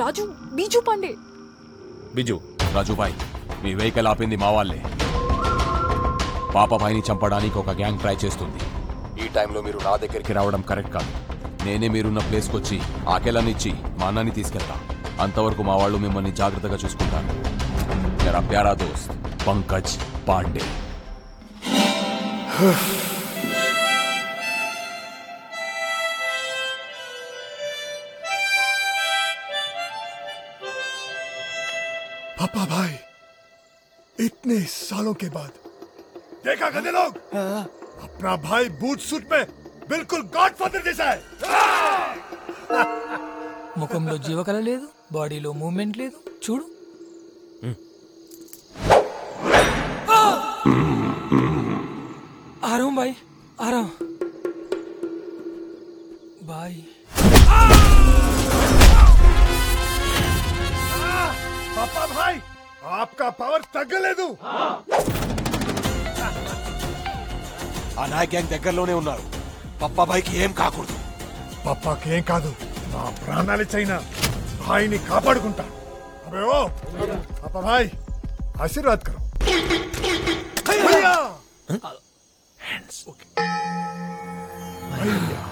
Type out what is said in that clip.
రాజు బీజు పాండే బిజు రాజుభాయ్ మీ వెహికల్ ఆపింది మా వాళ్ళే పాపభాయిని చంపడానికి ఒక గ్యాంగ్ ట్రై చేస్తుంది ఈ టైంలో మీరు నా దగ్గరికి రావడం కరెక్ట్ కాదు నేనే మీరున్న ప్లేస్కి వచ్చి ఆకెలనిచ్చి మా అన్నని తీసుకెళ్తా అంతవరకు మా వాళ్ళు మిమ్మల్ని జాగ్రత్తగా చూసుకుంటారు मेरा प्यारा दोस्त पंकज पांडे पापा भाई इतने सालों के बाद देखा गधे लोग अपना भाई बूट सूट में बिल्कुल गॉडफादर जैसा है ముఖంలో జీవకళ లేదు బాడీలో మూమెంట్ లేదు చూడు ఆరాం బాయ్ ఆరాం బాయ్ पापा भाई आपका पावर తగ్గలేదు ఆ నాయక్ గ్యాంగ్ దగ్గరలోనే ఉన్నారు పప్పాభాయికి ఏం కాకూడదు పప్పాకేం కాదు నా ప్రాణాలు చైనా భాయిని కాపాడుకుంటా అబే ఓ పాపా భాయ్ ఆశీర్వాద్ కరో భయ్యా భయ్యా